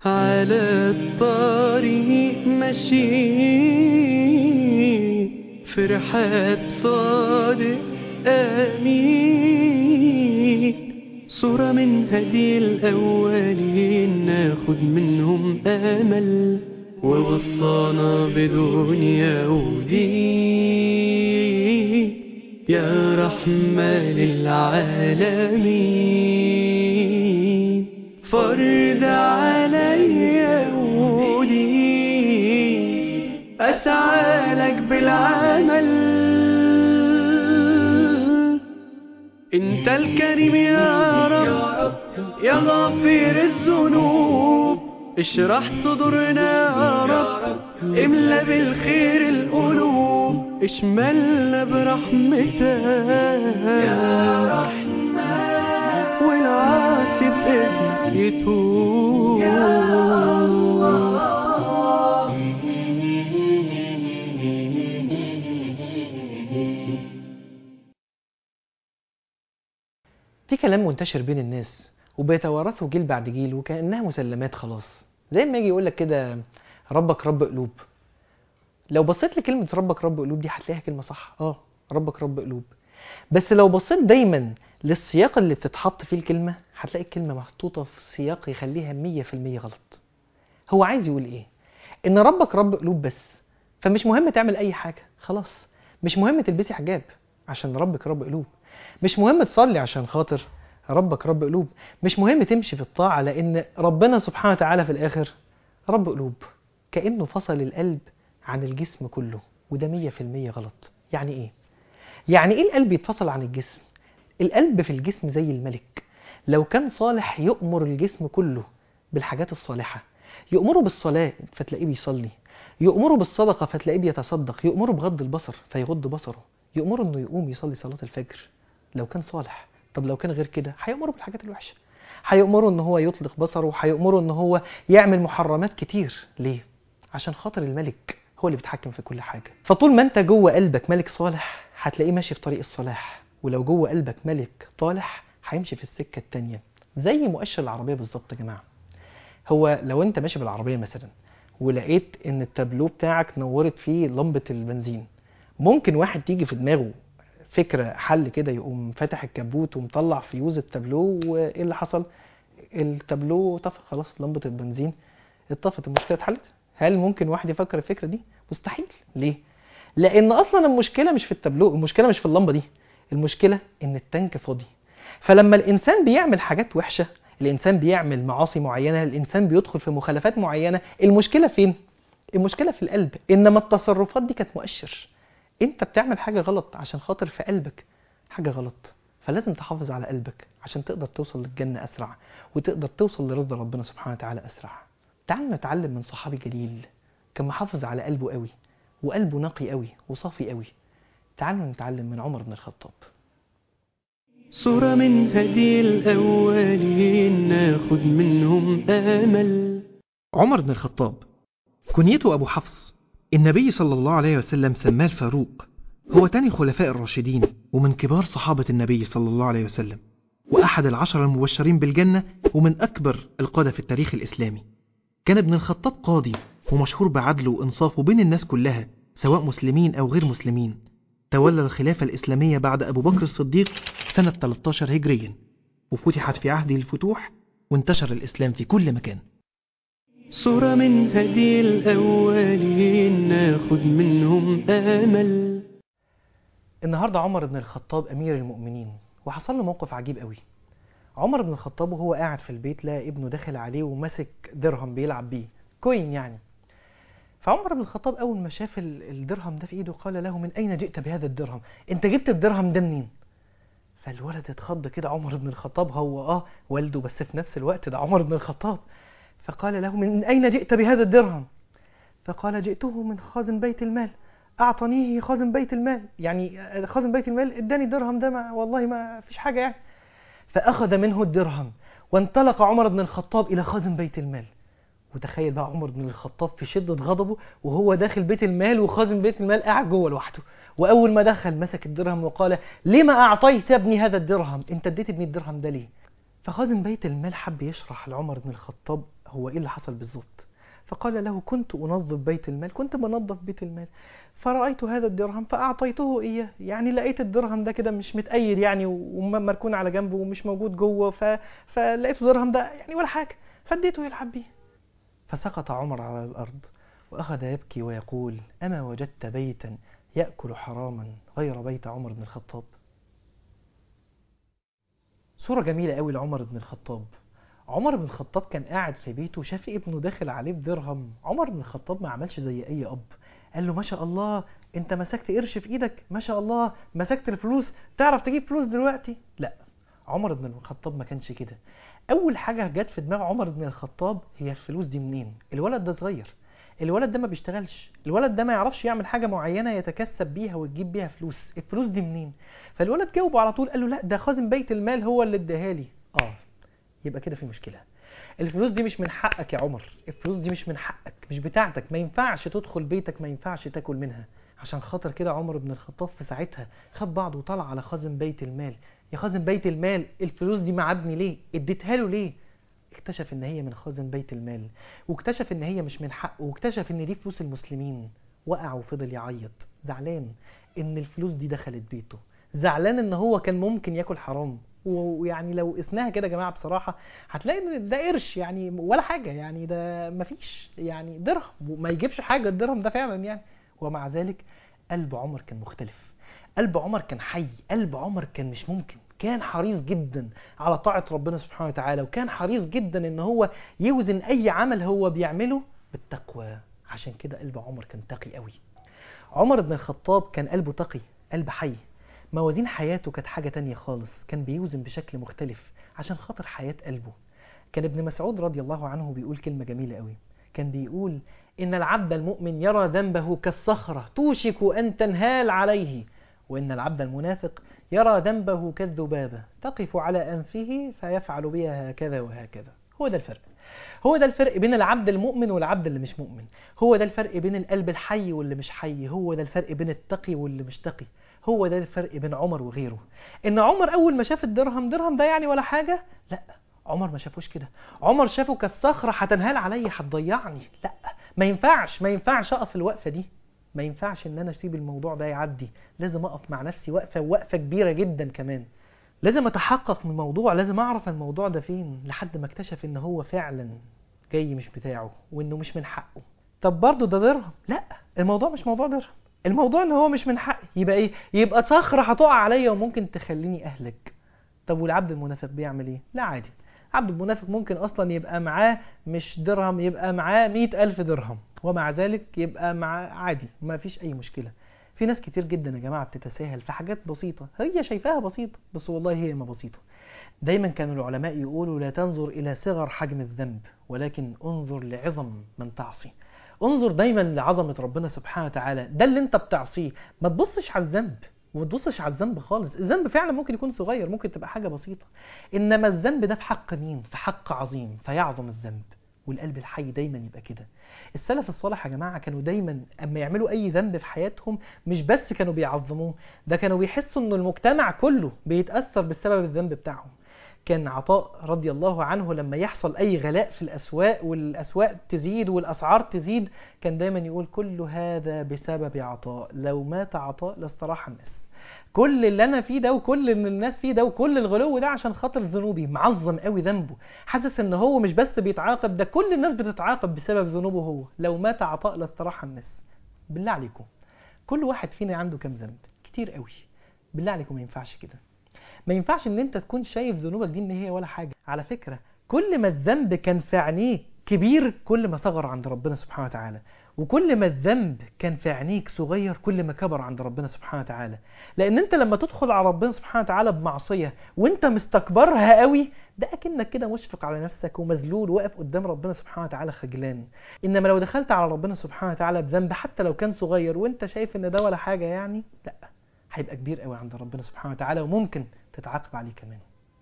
على الطريق ماشي في رحاب صادق أمين صورة من هدي الأولين ناخد منهم أمل ووصانا بدنيا ودين يا رحمة للعالمين فرد عليا ولي أسعى لك بالعمل انت الكريم يا رب يا غفير الذنوب اشرح صدورنا يا رب املا بالخير القلوب اشملنا برحمتك يا رحمن والعاصي بإذنك يتوب في كلام منتشر بين الناس وبيتوارثه جيل بعد جيل وكأنها مسلمات خلاص زي ما يجي يقول لك كده ربك رب قلوب لو بصيت لكلمة ربك رب قلوب دي هتلاقيها كلمة صح اه ربك رب قلوب بس لو بصيت دايما للسياق اللي بتتحط فيه الكلمة هتلاقي الكلمة محطوطة في سياق يخليها مية في المية غلط هو عايز يقول ايه ان ربك رب قلوب بس فمش مهم تعمل اي حاجة خلاص مش مهم تلبسي حجاب عشان ربك رب قلوب مش مهم تصلي عشان خاطر ربك رب قلوب مش مهم تمشي في الطاعة لأن ربنا سبحانه وتعالى في الآخر رب قلوب كأنه فصل القلب عن الجسم كله وده مية في المية غلط يعني إيه؟ يعني إيه القلب يتفصل عن الجسم؟ القلب في الجسم زي الملك لو كان صالح يؤمر الجسم كله بالحاجات الصالحة يؤمره بالصلاة فتلاقيه بيصلي يؤمره بالصدقة فتلاقيه بيتصدق يؤمره بغض البصر فيغض بصره يؤمره انه يقوم يصلي صلاة الفجر لو كان صالح طب لو كان غير كده هيأمره بالحاجات الوحشة هيأمره ان هو يطلق بصره وهيأمره ان هو يعمل محرمات كتير ليه عشان خاطر الملك هو اللي بيتحكم في كل حاجة فطول ما انت جوه قلبك ملك صالح هتلاقيه ماشي في طريق الصلاح ولو جوه قلبك ملك طالح هيمشي في السكة التانية زي مؤشر العربية بالظبط يا جماعة هو لو انت ماشي بالعربية مثلا ولقيت ان التابلو بتاعك نورت فيه لمبة البنزين ممكن واحد تيجي في دماغه فكرة حل كده يقوم فاتح الكبوت ومطلع فيوز التابلو وايه اللي حصل التابلو طفى خلاص لمبة البنزين اتطفت المشكلة اتحلت هل ممكن واحد يفكر الفكرة دي مستحيل ليه لان اصلا المشكلة مش في التابلو المشكلة مش في اللمبة دي المشكلة ان التانك فاضي فلما الانسان بيعمل حاجات وحشة الانسان بيعمل معاصي معينة الانسان بيدخل في مخالفات معينة المشكلة فين المشكلة في القلب انما التصرفات دي كانت مؤشر انت بتعمل حاجة غلط عشان خاطر في قلبك حاجة غلط فلازم تحافظ على قلبك عشان تقدر توصل للجنة أسرع وتقدر توصل لرضا ربنا سبحانه وتعالى أسرع تعالوا نتعلم من صحابي جليل كان محافظ على قلبه قوي وقلبه نقي قوي وصافي قوي تعالوا نتعلم من عمر بن الخطاب صورة من هدي الأولين ناخد منهم أمل عمر بن الخطاب كنيته أبو حفص النبي صلى الله عليه وسلم سماه الفاروق هو تاني خلفاء الراشدين ومن كبار صحابة النبي صلى الله عليه وسلم وأحد العشر المبشرين بالجنة ومن أكبر القادة في التاريخ الإسلامي كان ابن الخطاب قاضي ومشهور بعدله وإنصافه بين الناس كلها سواء مسلمين أو غير مسلمين تولى الخلافة الإسلامية بعد أبو بكر الصديق سنة 13 هجريا وفتحت في عهده الفتوح وانتشر الإسلام في كل مكان صورة من هدي الأولين ناخد منهم أمل النهاردة عمر بن الخطاب أمير المؤمنين وحصل له موقف عجيب قوي عمر بن الخطاب وهو قاعد في البيت لقى ابنه داخل عليه وماسك درهم بيلعب بيه كوين يعني فعمر بن الخطاب أول ما شاف ال- الدرهم ده في إيده قال له من أين جئت بهذا الدرهم أنت جبت الدرهم ده منين فالولد اتخض كده عمر بن الخطاب هو اه والده بس في نفس الوقت ده عمر بن الخطاب فقال له من أين جئت بهذا الدرهم فقال جئته من خازن بيت المال أعطانيه خازن بيت المال يعني خازن بيت المال اداني الدرهم ده ما والله ما فيش حاجة يعني فأخذ منه الدرهم وانطلق عمر بن الخطاب إلى خازن بيت المال وتخيل بقى عمر بن الخطاب في شدة غضبه وهو داخل بيت المال وخازن بيت المال قاعد جوه لوحده وأول ما دخل مسك الدرهم وقال لما أعطيت ابني هذا الدرهم أنت اديت ابني الدرهم ده ليه فخازن بيت المال حب يشرح لعمر بن الخطاب هو ايه اللي حصل بالظبط فقال له كنت انظف بيت المال كنت بنظف بيت المال فرأيت هذا الدرهم فأعطيته إياه يعني لقيت الدرهم ده كده مش متأيد يعني ومركون على جنبه ومش موجود جوه ف... فلقيته الدرهم ده يعني ولا حاجة فاديته يلعب بيه فسقط عمر على الأرض وأخذ يبكي ويقول أما وجدت بيتا يأكل حراما غير بيت عمر بن الخطاب صورة جميلة قوي لعمر بن الخطاب عمر بن الخطاب كان قاعد في بيته شاف ابنه داخل عليه بدرهم عمر بن الخطاب ما عملش زي اي اب قال له ما شاء الله انت مسكت قرش في ايدك ما شاء الله مسكت الفلوس تعرف تجيب فلوس دلوقتي لا عمر بن الخطاب ما كانش كده اول حاجه جت في دماغ عمر بن الخطاب هي الفلوس دي منين الولد ده صغير الولد ده ما بيشتغلش الولد ده ما يعرفش يعمل حاجه معينه يتكسب بيها وتجيب بيها فلوس الفلوس دي منين فالولد جاوبه على طول قال له لا ده خازن بيت المال هو اللي اداها لي اه يبقى كده في مشكله الفلوس دي مش من حقك يا عمر الفلوس دي مش من حقك مش بتاعتك ما ينفعش تدخل بيتك ما ينفعش تاكل منها عشان خاطر كده عمر بن الخطاب في ساعتها خد بعضه وطلع على خازن بيت المال يا خازن بيت المال الفلوس دي معادني ليه اديتها له ليه اكتشف ان هي من خازن بيت المال واكتشف ان هي مش من حقه واكتشف ان دي فلوس المسلمين وقع وفضل يعيط زعلان ان الفلوس دي دخلت بيته زعلان ان هو كان ممكن ياكل حرام ويعني لو قسناها كده يا جماعه بصراحه هتلاقي ان ده قرش يعني ولا حاجه يعني ده مفيش يعني درهم وما يجيبش حاجه الدرهم ده فعلا يعني ومع ذلك قلب عمر كان مختلف قلب عمر كان حي قلب عمر كان مش ممكن كان حريص جدا على طاعة ربنا سبحانه وتعالى وكان حريص جدا ان هو يوزن اي عمل هو بيعمله بالتقوى عشان كده قلب عمر كان تقي قوي عمر بن الخطاب كان قلبه تقي قلب حي موازين حياته كانت حاجة تانية خالص كان بيوزن بشكل مختلف عشان خاطر حياة قلبه كان ابن مسعود رضي الله عنه بيقول كلمة جميلة قوي كان بيقول إن العبد المؤمن يرى ذنبه كالصخرة توشك أن تنهال عليه وإن العبد المنافق يرى ذنبه كالذبابة تقف على أنفه فيفعل بها هكذا وهكذا هو ده الفرق هو ده الفرق بين العبد المؤمن والعبد اللي مش مؤمن هو ده الفرق بين القلب الحي واللي مش حي هو ده الفرق بين التقي واللي مش تقي هو ده الفرق بين عمر وغيره ان عمر اول ما شاف الدرهم درهم ده يعني ولا حاجة لا عمر ما شافوش كده عمر شافه كالصخرة هتنهال عليا هتضيعني لا ما ينفعش ما ينفعش اقف الوقفة دي ما ينفعش ان انا اسيب الموضوع ده يعدي لازم اقف مع نفسي وقفة وقفة كبيرة جدا كمان لازم اتحقق من الموضوع لازم اعرف الموضوع ده فين لحد ما اكتشف ان هو فعلا جاي مش بتاعه وانه مش من حقه طب برضه ده درهم لا الموضوع مش موضوع درهم الموضوع ان هو مش من حقي يبقى ايه يبقى صخرة هتقع عليا وممكن تخليني اهلك طب والعبد المنافق بيعمل ايه لا عادي عبد المنافق ممكن اصلا يبقى معاه مش درهم يبقى معاه مئة الف درهم ومع ذلك يبقى معاه عادي ما فيش اي مشكلة في ناس كتير جدا يا جماعة بتتساهل في حاجات بسيطة هي شايفاها بسيطة بس والله هي ما بسيطة دايما كانوا العلماء يقولوا لا تنظر الى صغر حجم الذنب ولكن انظر لعظم من تعصي انظر دايما لعظمة ربنا سبحانه وتعالى ده اللي انت بتعصيه ما تبصش على الذنب وما تبصش على الذنب خالص الذنب فعلا ممكن يكون صغير ممكن تبقى حاجة بسيطة انما الذنب ده في حق مين في حق عظيم فيعظم الذنب والقلب الحي دايما يبقى كده السلف الصالح يا جماعة كانوا دايما اما يعملوا اي ذنب في حياتهم مش بس كانوا بيعظموه ده كانوا بيحسوا ان المجتمع كله بيتأثر بسبب الذنب بتاعهم كان عطاء رضي الله عنه لما يحصل أي غلاء في الأسواق والأسواق تزيد والأسعار تزيد كان دايما يقول كل هذا بسبب عطاء لو مات عطاء لاستراح الناس كل اللي انا فيه ده وكل اللي الناس فيه ده وكل الغلو ده عشان خاطر ذنوبي معظم قوي ذنبه حاسس ان هو مش بس بيتعاقب ده كل الناس بتتعاقب بسبب ذنوبه هو لو مات عطاء لاستراح الناس بالله عليكم كل واحد فينا عنده كام ذنب كتير قوي بالله عليكم ما ينفعش كده ما ينفعش ان انت تكون شايف ذنوبك دي ان هي ولا حاجة على فكرة كل ما الذنب كان في عينيك كبير كل ما صغر عند ربنا سبحانه وتعالى وكل ما الذنب كان في عينيك صغير كل ما كبر عند ربنا سبحانه وتعالى لان انت لما تدخل على ربنا سبحانه وتعالى بمعصية وانت مستكبرها قوي ده اكنك كده مشفق على نفسك ومذلول واقف قدام ربنا سبحانه وتعالى خجلان انما لو دخلت على ربنا سبحانه وتعالى بذنب حتى لو كان صغير وانت شايف ان ده ولا حاجة يعني لا هيبقى كبير قوي عند ربنا سبحانه وتعالى وممكن تتعاقب عليه كمان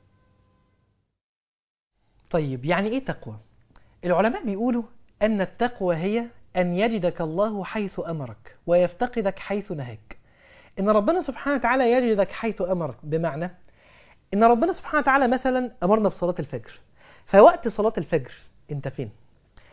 طيب يعني ايه تقوى العلماء بيقولوا ان التقوى هي ان يجدك الله حيث امرك ويفتقدك حيث نهاك ان ربنا سبحانه وتعالى يجدك حيث امرك بمعنى ان ربنا سبحانه وتعالى مثلا امرنا بصلاة الفجر فوقت صلاة الفجر انت فين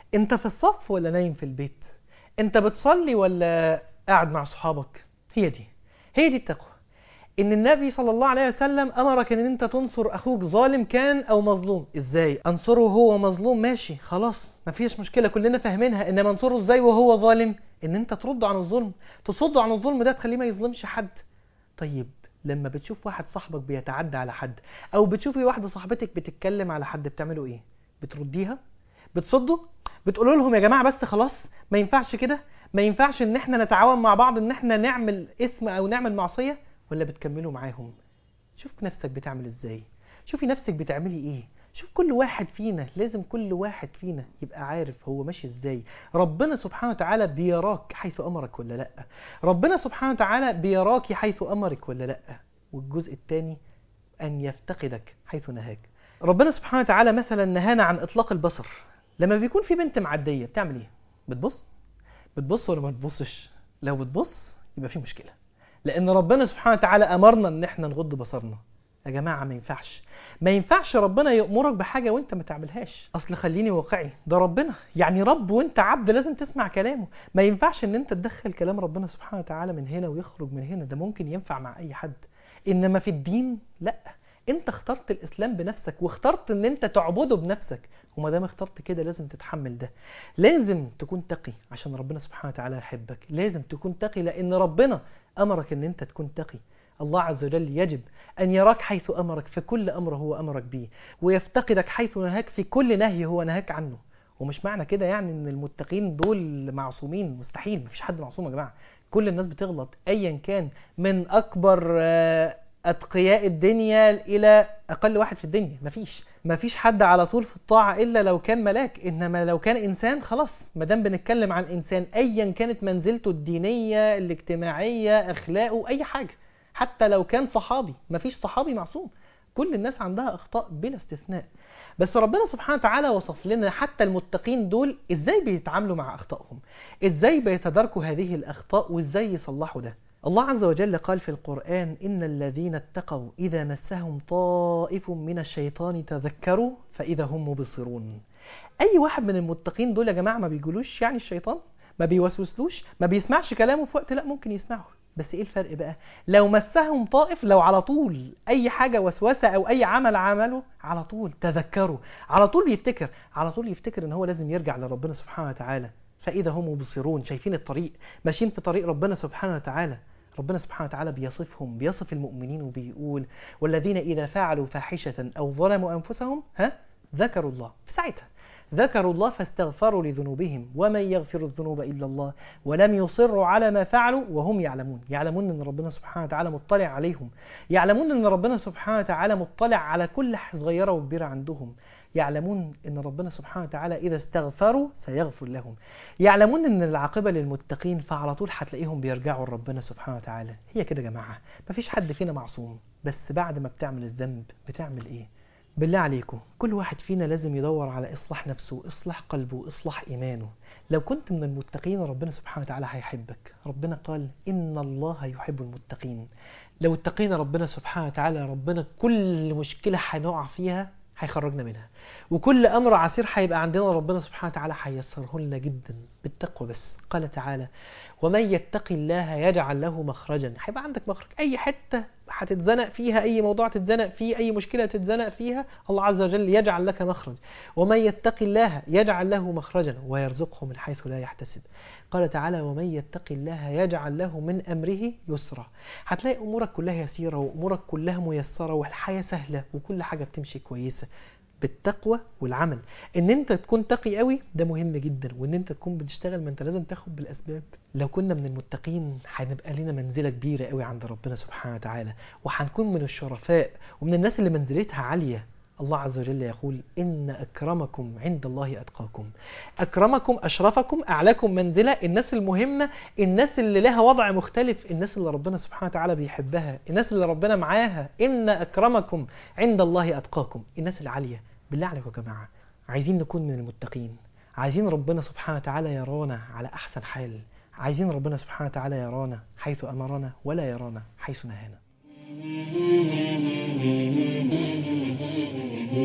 انت في الصف ولا نايم في البيت انت بتصلي ولا قاعد مع صحابك هي دي هي دي التقوى ان النبي صلى الله عليه وسلم امرك ان انت تنصر اخوك ظالم كان او مظلوم ازاي انصره وهو مظلوم ماشي خلاص مفيش مشكله كلنا فاهمينها ان منصره ازاي وهو ظالم ان انت ترده عن الظلم تصده عن الظلم ده تخليه ما يظلمش حد طيب لما بتشوف واحد صاحبك بيتعدى على حد او بتشوفي واحده صاحبتك بتتكلم على حد بتعملوا ايه بترديها بتصدوا بتقولوا لهم يا جماعه بس خلاص ما ينفعش كده ما ينفعش ان احنا نتعاون مع بعض ان احنا نعمل اسم او نعمل معصيه ولا بتكملوا معاهم شوف نفسك بتعمل ازاي شوفي نفسك بتعملي ايه شوف كل واحد فينا لازم كل واحد فينا يبقى عارف هو ماشي ازاي ربنا سبحانه وتعالى بيراك حيث امرك ولا لا ربنا سبحانه وتعالى بيراك حيث امرك ولا لا والجزء الثاني ان يفتقدك حيث نهاك ربنا سبحانه وتعالى مثلا نهانا عن اطلاق البصر لما بيكون في بنت معديه بتعمل ايه بتبص بتبص ولا ما بتبصش لو بتبص يبقى في مشكله لان ربنا سبحانه وتعالى امرنا ان احنا نغض بصرنا يا جماعه ما ينفعش ما ينفعش ربنا يامرك بحاجه وانت ما تعملهاش اصل خليني واقعي ده ربنا يعني رب وانت عبد لازم تسمع كلامه ما ينفعش ان انت تدخل كلام ربنا سبحانه وتعالى من هنا ويخرج من هنا ده ممكن ينفع مع اي حد انما في الدين لا انت اخترت الاسلام بنفسك واخترت ان انت تعبده بنفسك وما دام اخترت كده لازم تتحمل ده لازم تكون تقي عشان ربنا سبحانه وتعالى يحبك لازم تكون تقي لان ربنا امرك ان انت تكون تقي الله عز وجل يجب أن يراك حيث أمرك في كل أمر هو أمرك به ويفتقدك حيث نهاك في كل نهي هو نهاك عنه ومش معنى كده يعني ان المتقين دول معصومين مستحيل مفيش حد معصوم يا جماعه كل الناس بتغلط ايا كان من اكبر آه، اتقياء الدنيا الى اقل واحد في الدنيا مفيش مفيش حد على طول في الطاعه الا لو كان ملاك انما لو كان انسان خلاص ما دام بنتكلم عن انسان ايا كانت منزلته الدينيه الاجتماعيه اخلاقه اي حاجه حتى لو كان صحابي مفيش صحابي معصوم كل الناس عندها اخطاء بلا استثناء بس ربنا سبحانه وتعالى وصف لنا حتى المتقين دول ازاي بيتعاملوا مع اخطائهم ازاي بيتداركوا هذه الاخطاء وازاي يصلحوا ده الله عز وجل قال في القرآن إن الذين اتقوا إذا مسهم طائف من الشيطان تذكروا فإذا هم مبصرون أي واحد من المتقين دول يا جماعة ما بيقولوش يعني الشيطان ما بيوسوسلوش ما بيسمعش كلامه في وقت لا ممكن يسمعه بس ايه الفرق بقى لو مسهم طائف لو على طول اي حاجه وسوسه او اي عمل عمله على طول تذكروا على طول بيفتكر على طول يفتكر ان هو لازم يرجع لربنا سبحانه وتعالى فاذا هم مبصرون شايفين الطريق ماشيين في طريق ربنا سبحانه وتعالى ربنا سبحانه وتعالى بيصفهم بيصف المؤمنين وبيقول والذين اذا فعلوا فاحشه او ظلموا انفسهم ها ذكروا الله في ساعتها ذكروا الله فاستغفروا لذنوبهم ومن يغفر الذنوب إلا الله ولم يصروا على ما فعلوا وهم يعلمون يعلمون أن ربنا سبحانه وتعالى مطلع عليهم يعلمون أن ربنا سبحانه وتعالى مطلع على كل صغيرة وكبيرة عندهم يعلمون أن ربنا سبحانه وتعالى إذا استغفروا سيغفر لهم يعلمون أن العاقبة للمتقين فعلى طول هتلاقيهم بيرجعوا لربنا سبحانه وتعالى هي كده يا جماعة مفيش حد فينا معصوم بس بعد ما بتعمل الذنب بتعمل إيه بالله عليكم كل واحد فينا لازم يدور على إصلاح نفسه إصلاح قلبه إصلاح إيمانه لو كنت من المتقين ربنا سبحانه وتعالى هيحبك ربنا قال إن الله يحب المتقين لو اتقينا ربنا سبحانه وتعالى ربنا كل مشكلة هنقع فيها هيخرجنا منها وكل أمر عسير هيبقى عندنا ربنا سبحانه وتعالى هيسره لنا جدا بالتقوى بس قال تعالى ومن يتق الله يجعل له مخرجا هيبقى عندك مخرج أي حتة هتتزنق فيها أي موضوع تتزنق فيه أي مشكلة تتزنق فيها الله عز وجل يجعل لك مخرج ومن يتق الله يجعل له مخرجا ويرزقه من حيث لا يحتسب قال تعالى ومن يتق الله يجعل له من أمره يسرا هتلاقي أمورك كلها يسيرة وأمورك كلها ميسرة والحياة سهلة وكل حاجة بتمشي كويسة بالتقوى والعمل ان انت تكون تقي قوي ده مهم جدا وان انت تكون بتشتغل ما انت لازم تاخد بالاسباب لو كنا من المتقين هنبقى لنا منزله كبيره قوي عند ربنا سبحانه وتعالى وهنكون من الشرفاء ومن الناس اللي منزلتها عاليه الله عز وجل يقول إن أكرمكم عند الله أتقاكم أكرمكم أشرفكم أعلاكم منزلة الناس المهمة الناس اللي لها وضع مختلف الناس اللي ربنا سبحانه وتعالى بيحبها الناس اللي ربنا معاها إن أكرمكم عند الله أتقاكم الناس العالية بالله عليكم يا جماعة عايزين نكون من المتقين عايزين ربنا سبحانه وتعالى يرانا على أحسن حال عايزين ربنا سبحانه وتعالى يرانا حيث أمرنا ولا يرانا حيث نهانا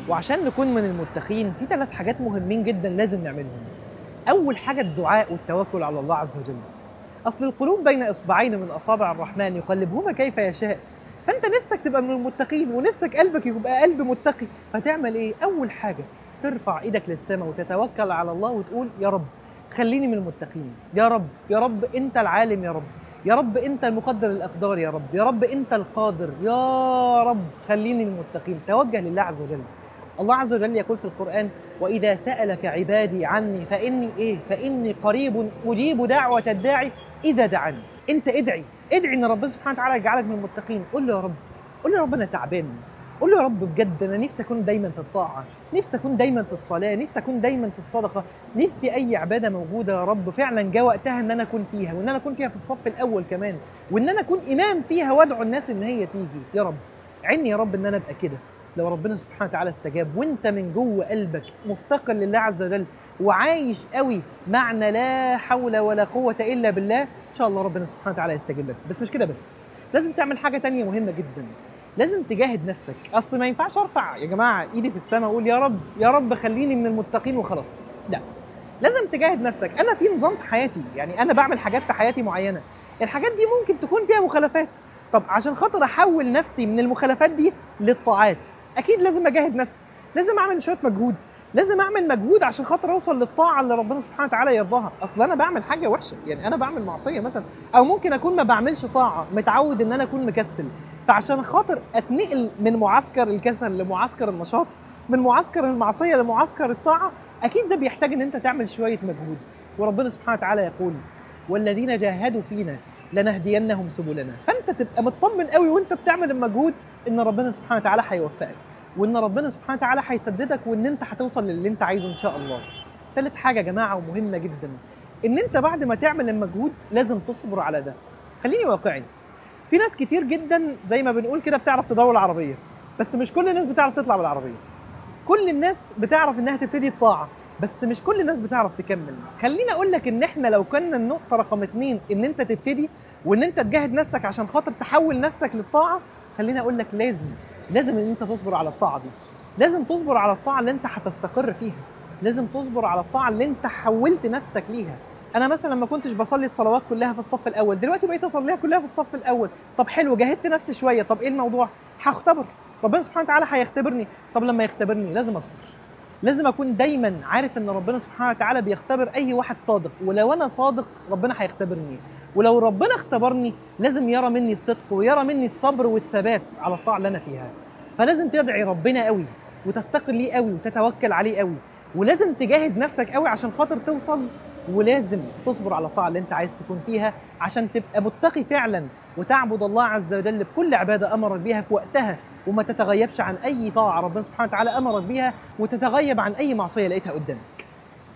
وعشان نكون من المتقين في ثلاث حاجات مهمين جدا لازم نعملهم اول حاجه الدعاء والتوكل على الله عز وجل اصل القلوب بين اصبعين من اصابع الرحمن يقلبهما كيف يشاء فانت نفسك تبقى من المتقين ونفسك قلبك يبقى قلب متقي فتعمل ايه اول حاجه ترفع ايدك للسماء وتتوكل على الله وتقول يا رب خليني من المتقين يا رب يا رب انت العالم يا رب يا رب انت المقدر الاقدار يا رب يا رب انت القادر يا رب خليني من المتقين توجه لله عز وجل الله عز وجل يقول في القرآن وإذا سألك عبادي عني فإني إيه فإني قريب أجيب دعوة الداعي إذا دعاني أنت ادعي ادعي إن ربنا سبحانه وتعالى يجعلك من المتقين قول له يا رب قول له يا رب أنا تعبان قول له يا رب بجد أنا نفسي أكون دايما في الطاعة نفسي أكون دايما في الصلاة نفسي أكون دايما في الصدقة نفسي أي عبادة موجودة يا رب فعلا جاء وقتها إن أنا أكون فيها وإن أنا أكون فيها في الصف الأول كمان وإن أنا أكون إمام فيها وأدعو الناس إن هي تيجي يا رب عني يا رب إن أنا أبقى كده لو ربنا سبحانه وتعالى استجاب وانت من جوه قلبك مفتقر لله عز وجل وعايش قوي معنى لا حول ولا قوة إلا بالله إن شاء الله ربنا سبحانه وتعالى يستجيب لك بس مش كده بس لازم تعمل حاجة تانية مهمة جدا لازم تجاهد نفسك أصل ما ينفعش أرفع يا جماعة إيدي في السماء وأقول يا رب يا رب خليني من المتقين وخلاص لا لازم تجاهد نفسك أنا في نظام في حياتي يعني أنا بعمل حاجات في حياتي معينة الحاجات دي ممكن تكون فيها مخالفات طب عشان خاطر أحول نفسي من المخالفات دي للطاعات اكيد لازم اجاهد نفسي لازم اعمل شويه مجهود لازم اعمل مجهود عشان خاطر اوصل للطاعه اللي ربنا سبحانه وتعالى يرضاها اصل انا بعمل حاجه وحشه يعني انا بعمل معصيه مثلا او ممكن اكون ما بعملش طاعه متعود ان انا اكون مكسل فعشان خاطر اتنقل من معسكر الكسل لمعسكر النشاط من معسكر المعصيه لمعسكر الطاعه اكيد ده بيحتاج ان انت تعمل شويه مجهود وربنا سبحانه وتعالى يقول والذين جاهدوا فينا لنهدينهم سبلنا فانت تبقى مطمن قوي وانت بتعمل المجهود ان ربنا سبحانه وتعالى هيوفقك وان ربنا سبحانه وتعالى هيسددك وان انت هتوصل للي انت عايزه ان شاء الله ثالث حاجه يا جماعه ومهمه جدا ان انت بعد ما تعمل المجهود لازم تصبر على ده خليني واقعي في ناس كتير جدا زي ما بنقول كده بتعرف تدور العربيه بس مش كل الناس بتعرف تطلع بالعربيه كل الناس بتعرف انها تبتدي الطاعه بس مش كل الناس بتعرف تكمل خليني اقول لك ان احنا لو كنا النقطه رقم اتنين ان انت تبتدي وان انت تجاهد نفسك عشان خاطر تحول نفسك للطاعه خليني اقول لك لازم لازم ان انت تصبر على الطاعه دي لازم تصبر على الطاعه اللي انت هتستقر فيها لازم تصبر على الطاعه اللي انت حولت نفسك ليها انا مثلا ما كنتش بصلي الصلوات كلها في الصف الاول دلوقتي بقيت اصليها كلها في الصف الاول طب حلو جاهدت نفسي شويه طب ايه الموضوع هختبر ربنا سبحانه وتعالى هيختبرني طب لما يختبرني لازم اصبر لازم اكون دايما عارف ان ربنا سبحانه وتعالى بيختبر اي واحد صادق ولو انا صادق ربنا هيختبرني ولو ربنا اختبرني لازم يرى مني الصدق ويرى مني الصبر والثبات على الطاعه اللي انا فيها فلازم تدعي ربنا قوي وتفتقر ليه قوي وتتوكل عليه قوي ولازم تجاهد نفسك قوي عشان خاطر توصل ولازم تصبر على الطاعه اللي انت عايز تكون فيها عشان تبقى متقي فعلا وتعبد الله عز وجل بكل عباده امرك بيها في وقتها وما تتغيبش عن اي طاعه ربنا سبحانه وتعالى امرك بيها وتتغيب عن اي معصيه لقيتها قدامك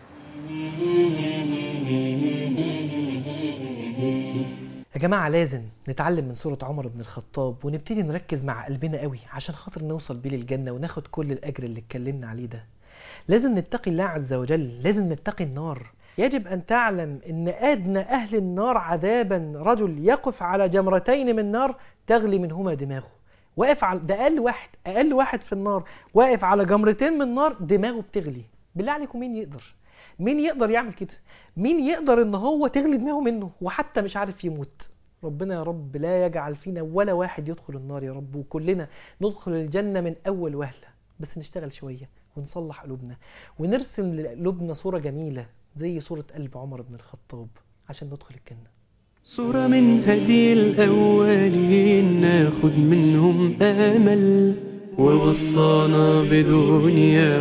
يا جماعة لازم نتعلم من سورة عمر بن الخطاب ونبتدي نركز مع قلبنا قوي عشان خاطر نوصل بيه للجنة وناخد كل الأجر اللي اتكلمنا عليه ده لازم نتقي الله عز وجل لازم نتقي النار يجب أن تعلم أن أدنى أهل النار عذابا رجل يقف على جمرتين من نار تغلي منهما دماغه واقف على ده أقل واحد أقل واحد في النار واقف على جمرتين من نار دماغه بتغلي بالله عليكم مين يقدر مين يقدر يعمل كده مين يقدر ان هو تغلي دماغه منه وحتى مش عارف يموت ربنا يا رب لا يجعل فينا ولا واحد يدخل النار يا رب وكلنا ندخل الجنة من أول وهلة بس نشتغل شوية ونصلح قلوبنا ونرسم لقلوبنا صورة جميلة زي صورة قلب عمر بن الخطاب عشان ندخل الجنة صورة من هدي الأولين ناخد منهم آمل ووصانا بدنيا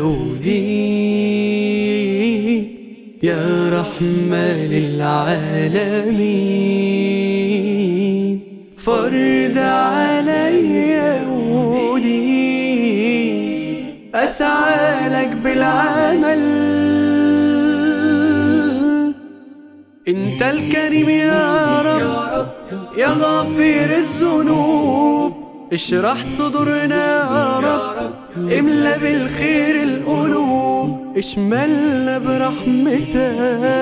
ودين يا رحمة للعالمين فرد علي ودي أسعى لك بالعمل انت الكريم يا رب يا غفير الذنوب اشرح صدورنا يا رب املا بالخير القلوب اشملنا برحمتك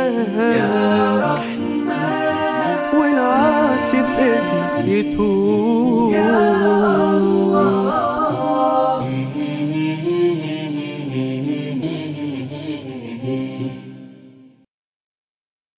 يا رحمن والعاصي بإذنك يتوب